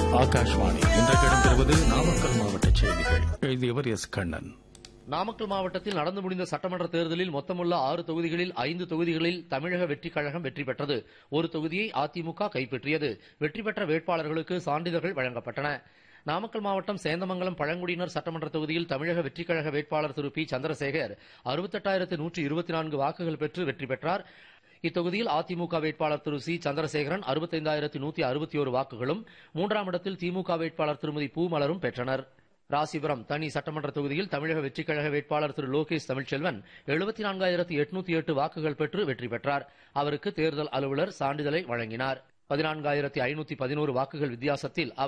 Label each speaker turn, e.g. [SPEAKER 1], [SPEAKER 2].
[SPEAKER 1] ஆகாஷ்வாணி இன்றைக்கு இடம்பெறுவது நாமக்கல் மாவட்ட செய்திகள் எழுதியவர் எஸ் கண்ணன்
[SPEAKER 2] நாமக்கல் மாவட்டத்தில் நடந்து முடிந்த சட்டமன்ற தேர்தலில் மொத்தமுள்ள ஆறு தொகுதிகளில் ஐந்து தொகுதிகளில் தமிழக வெற்றிக் கழகம் வெற்றி பெற்றது ஒரு தொகுதியை அதிமுக கைப்பற்றியது வெற்றி பெற்ற வேட்பாளர்களுக்கு சான்றிதழ்கள் வழங்கப்பட்டன நாமக்கல் மாவட்டம் சேந்தமங்கலம் பழங்குடியினர் சட்டமன்ற தொகுதியில் தமிழக வெற்றிக் கழக வேட்பாளர் திரு பி சந்திரசேகர் அறுபத்தெட்டாயிரத்து நூற்றி இருபத்தி நான்கு வாக்குகள் பெற்று வெற்றி பெற்றார் இத்தொகுதியில் அதிமுக வேட்பாளர் திரு சி சந்திரசேகரன் அறுபத்தைந்தாயிரத்து நூத்தி அறுபத்தி ஒரு வாக்குகளும் மூன்றாம் இடத்தில் திமுக வேட்பாளர் திருமதி பூமலரும் பெற்றனர் ராசிபுரம் தனி சட்டமன்ற தொகுதியில் தமிழக வெற்றிக் கழக வேட்பாளர் திரு லோகேஷ் தமிழ்ச்செல்வன் எழுபத்தி நான்காயிரத்து எட்நூத்தி எட்டு வாக்குகள் பெற்று வெற்றி பெற்றார் அவருக்கு தேர்தல் அலுவலர் சான்றிதழை வழங்கினார் பதினான்காயிரத்தி ஐநூத்தி பதினோரு வாக்குகள் வித்தியாசத்தில் அவர்